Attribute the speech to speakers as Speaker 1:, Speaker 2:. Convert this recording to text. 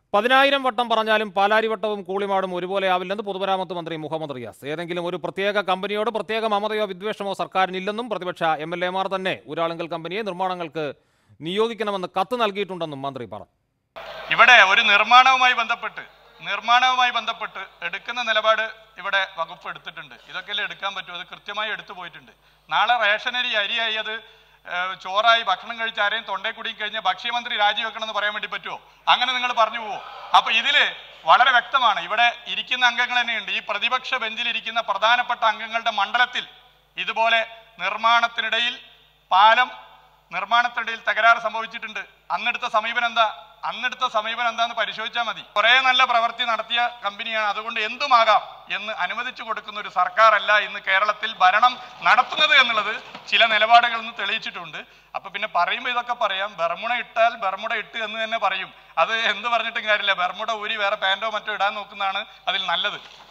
Speaker 1: പതിനായിരം വട്ടം പറഞ്ഞാലും പാലാരിവട്ടവും കൂളിമാടും ഒരുപോലെ ആവില്ലെന്ന് പൊതുമരാമത്ത് മന്ത്രി മുഹമ്മദ് റിയാസ് ഏതെങ്കിലും ഒരു പ്രത്യേക കമ്പനിയോട് പ്രത്യേക മമതയോ വിദ്വേഷമോ സർക്കാരിനില്ലെന്നും പ്രതിപക്ഷ എം എൽ എമാർ തന്നെ ഊരാളുങ്കൽ കമ്പനിയെ നിർമ്മാണങ്ങൾക്ക് നിയോഗിക്കണമെന്ന് കത്ത് നൽകിയിട്ടുണ്ടെന്നും മന്ത്രി പറഞ്ഞു
Speaker 2: ഇവിടെ ഒരു നിർമ്മാണവുമായി ബന്ധപ്പെട്ട് നിർമ്മാണവുമായി ബന്ധപ്പെട്ട് എടുക്കുന്ന നിലപാട് ഇവിടെ വകുപ്പ് എടുത്തിട്ടുണ്ട് ഇതൊക്കെയല്ലേ എടുക്കാൻ പറ്റൂ അത് കൃത്യമായി എടുത്തു പോയിട്ടുണ്ട് നാളെ റേഷനരി അരിയായി അത് ഏഹ്, ചോറായി ഭക്ഷണം കഴിച്ച് ആരെയും തൊണ്ടേ കുടുങ്ങി കഴിഞ്ഞാൽ ഭക്ഷ്യമന്ത്രി രാജിവെക്കണം എന്ന് പറയാൻ വേണ്ടി പറ്റുമോ അങ്ങനെ നിങ്ങൾ പറഞ്ഞു പോവോ അപ്പൊ ഇതില് വളരെ വ്യക്തമാണ് ഇവിടെ ഇരിക്കുന്ന അംഗങ്ങൾ തന്നെയുണ്ട് ഈ പ്രതിപക്ഷ ബെഞ്ചിൽ ഇരിക്കുന്ന പ്രധാനപ്പെട്ട അംഗങ്ങളുടെ മണ്ഡലത്തിൽ ഇതുപോലെ നിർമ്മാണത്തിനിടയിൽ പാലം നിർമ്മാണത്തിനിടയിൽ തകരാറ് സംഭവിച്ചിട്ടുണ്ട് അന്നെടുത്ത സമീപനം എന്താ അന്നെടുത്ത സമീപനം എന്താന്ന് പരിശോധിച്ചാൽ മതി കുറെ നല്ല പ്രവൃത്തി നടത്തിയ കമ്പനിയാണ് അതുകൊണ്ട് എന്തുമാകാം എന്ന് അനുവദിച്ചു കൊടുക്കുന്ന ഒരു സർക്കാർ അല്ല ഇന്ന് കേരളത്തിൽ ഭരണം നടത്തുന്നത് എന്നുള്ളത് ചില നിലപാടുകളിൽ നിന്ന് തെളിയിച്ചിട്ടുണ്ട് അപ്പൊ പിന്നെ പറയുമ്പോൾ ഇതൊക്കെ പറയാം ബർമുട ഇട്ടാൽ ബർമുട ഇട്ട് എന്ന് തന്നെ പറയും അത് എന്ത് പറഞ്ഞിട്ടും കാര്യമില്ല ബർമുട ഊരി വേറെ പാൻറ്റോ മറ്റോ ഇടാൻ നോക്കുന്നതാണ് അതിൽ നല്ലത്